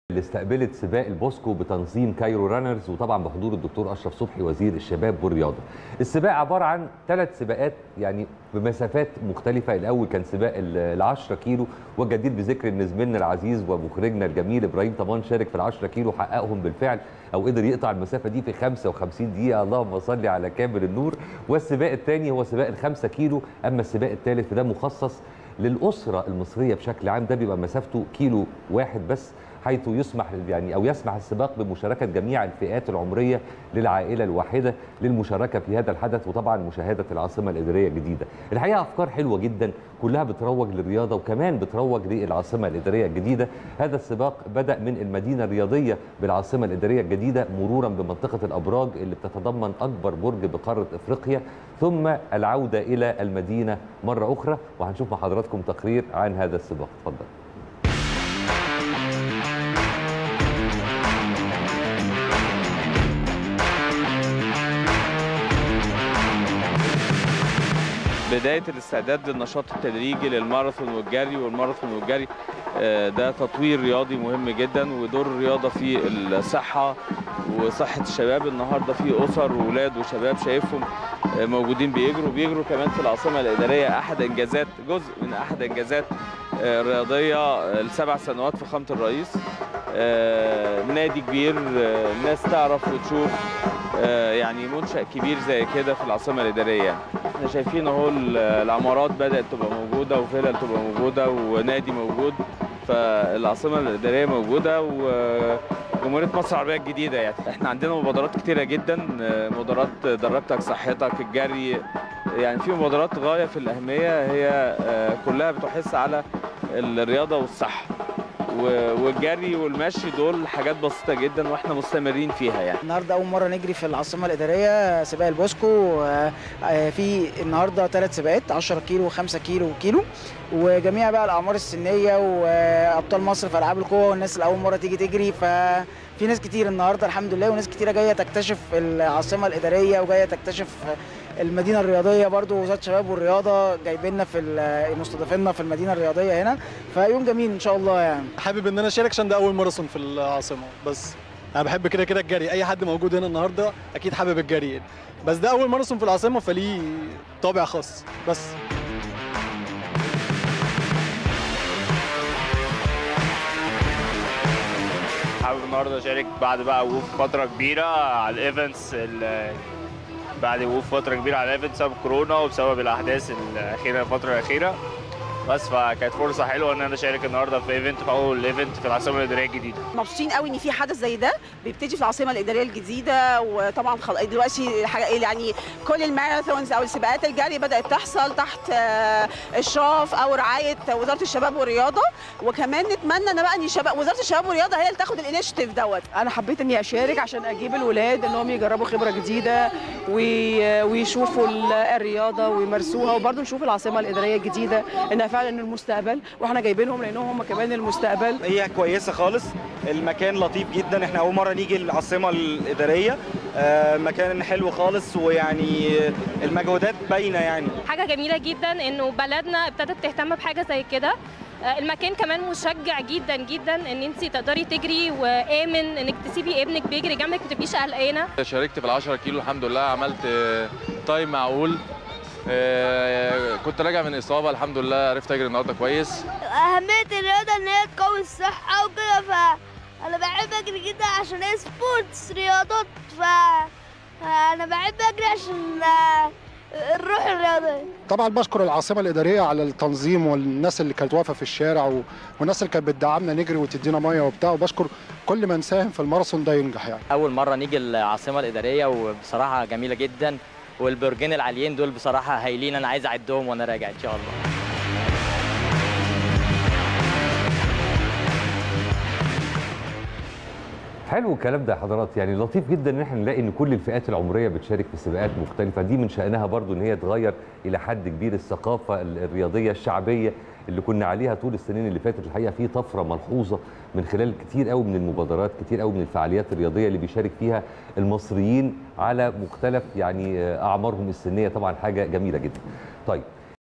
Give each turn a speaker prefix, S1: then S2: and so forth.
S1: اللي استقبلت سباق البوسكو بتنظيم كايرو رانرز وطبعا بحضور الدكتور اشرف صبحي وزير الشباب والرياضه. السباق عباره عن ثلاث سباقات يعني بمسافات مختلفه، الاول كان سباق ال 10 كيلو والجدير بذكر ان زميلنا العزيز ومخرجنا الجميل ابراهيم طمان شارك في ال 10 كيلو حققهم بالفعل او قدر يقطع المسافه دي في 55 دقيقه اللهم صل على كامل النور، والسباق الثاني هو سباق ال 5 كيلو، اما السباق الثالث فده مخصص للاسره المصريه بشكل عام ده بيبقى مسافته كيلو واحد بس حيث يسمح يعني او يسمح السباق بمشاركه جميع الفئات العمريه للعائله الواحده للمشاركه في هذا الحدث وطبعا مشاهده العاصمه الاداريه الجديده. الحقيقه افكار حلوه جدا كلها بتروج للرياضه وكمان بتروج للعاصمه الاداريه الجديده. هذا السباق بدا من المدينه الرياضيه بالعاصمه الاداريه الجديده مرورا بمنطقه الابراج اللي بتتضمن اكبر برج بقاره افريقيا ثم العوده الى المدينه مره اخرى وهنشوف مع حضراتكم تقرير عن هذا السباق. اتفضل.
S2: بدايه الاستعداد للنشاط التدريجي للماراثون والجري والماراثون والجري ده تطوير رياضي مهم جدا ودور الرياضه في الصحه وصحه الشباب النهارده في اسر واولاد وشباب شايفهم موجودين بيجروا بيجروا كمان في العاصمه الاداريه احد انجازات جزء من احد انجازات الرياضيه السبع سنوات فخامه الرئيس نادي كبير الناس تعرف وتشوف يعني منشأ كبير زي كده في العاصمة الإدارية يعني. احنا شايفين اهو العمارات بدأت تبقى موجودة وفلل تبقى موجودة ونادي موجود فالعاصمة الإدارية موجودة وجمهورية مصر العربية الجديدة يعني احنا عندنا مبادرات كتيرة جدا مبادرات درجتك صحتك الجري يعني في مبادرات غاية في الأهمية هي كلها بتحث على الرياضة والصحة والجري والمشي دول حاجات بسيطه جدا واحنا مستمرين فيها يعني
S3: النهارده اول مره نجري في العاصمه الاداريه سباق البوسكو في النهارده ثلاث سباقات 10 كيلو و5 كيلو وكيلو وجميع بقى الاعمار السنيه وابطال مصر في العاب القوه والناس اللي اول مره تيجي تجري ففي ناس كتير النهارده الحمد لله وناس كتيره جايه تكتشف العاصمه الاداريه وجايه تكتشف المدينه الرياضيه برضو وزاره الشباب والرياضه جايبيننا في مستضيفيننا في المدينه الرياضيه هنا فيوم جميل ان شاء الله يعني
S4: حابب ان انا اشارك عشان ده اول ماراثون في العاصمه بس انا بحب كده كده الجري اي حد موجود هنا النهارده اكيد حابب الجري بس ده اول ماراثون في العاصمه فليه طابع خاص بس
S5: حابب النهارده اشارك بعد بقى وقوف فتره كبيره على الايفنتس بعد وقوف فتره كبيره على الايفنت بسبب كورونا وبسبب الاحداث الاخيره الفتره الاخيره بس فكانت فرصه حلوه ان انا اشارك النهارده في ايفنت في اول ايفنت في العاصمه الاداريه الجديده
S6: مبسوطين قوي ان في حدث زي ده بيبتدي في العاصمه الاداريه الجديده وطبعا خل... دلوقتي يعني كل الماراثونز او السباقات الجري بدات تحصل تحت اشراف او رعايه وزاره الشباب والرياضه وكمان نتمنى ان بقى ان شباب وزاره الشباب والرياضه هي اللي تاخد الانيشيتيف دوت
S7: انا حبيت اني اشارك عشان اجيب الولاد انهم يجربوا خبره جديده وي... ويشوفوا الرياضه ويمارسوها وبرضه نشوف العاصمه الاداريه الجديده انها فعلا المستقبل واحنا جايبينهم لانهم هم كمان المستقبل
S8: هي كويسه خالص المكان لطيف جدا احنا اول مره نيجي العاصمه الاداريه آه مكان حلو خالص ويعني المجهودات باينه يعني
S9: حاجه جميله جدا انه بلدنا ابتدت تهتم بحاجه زي كده المكان كمان مشجع جدا جدا ان انت تقدري تجري وامن انك تسيبي ابنك بيجري جنبك ما تبقيش قلقانه
S10: شاركت في ال 10 كيلو الحمد لله عملت تايم معقول كنت راجع من اصابه الحمد لله عرفت اجري النهارده كويس
S11: اهميه الرياضه ان هي تقوي الصحه وكده فانا بحب اجري جدا عشان هي سبورتس رياضات ف انا بحب اجري عشان الروح الرياضيه
S12: طبعا بشكر العاصمه الاداريه على التنظيم والناس اللي كانت واقفه في الشارع و... والناس اللي كانت بتدعمنا نجري وتدينا ميه وبتاع وبشكر كل من ساهم في الماراثون ده ينجح يعني
S13: اول مره نيجي العاصمه الاداريه وبصراحه جميله جدا والبرجين العاليين دول بصراحه هايلين انا عايز اعدهم وانا راجع ان شاء الله
S1: حلو الكلام ده يا حضرات يعني لطيف جدا ان احنا نلاقي ان كل الفئات العمريه بتشارك في سباقات مختلفه دي من شانها برضو ان هي تغير الى حد كبير الثقافه الرياضيه الشعبيه اللي كنا عليها طول السنين اللي فاتت الحقيقه في طفره ملحوظه من خلال كتير قوي من المبادرات كتير قوي من الفعاليات الرياضيه اللي بيشارك فيها المصريين على مختلف يعني اعمارهم السنيه طبعا حاجه جميله جدا طيب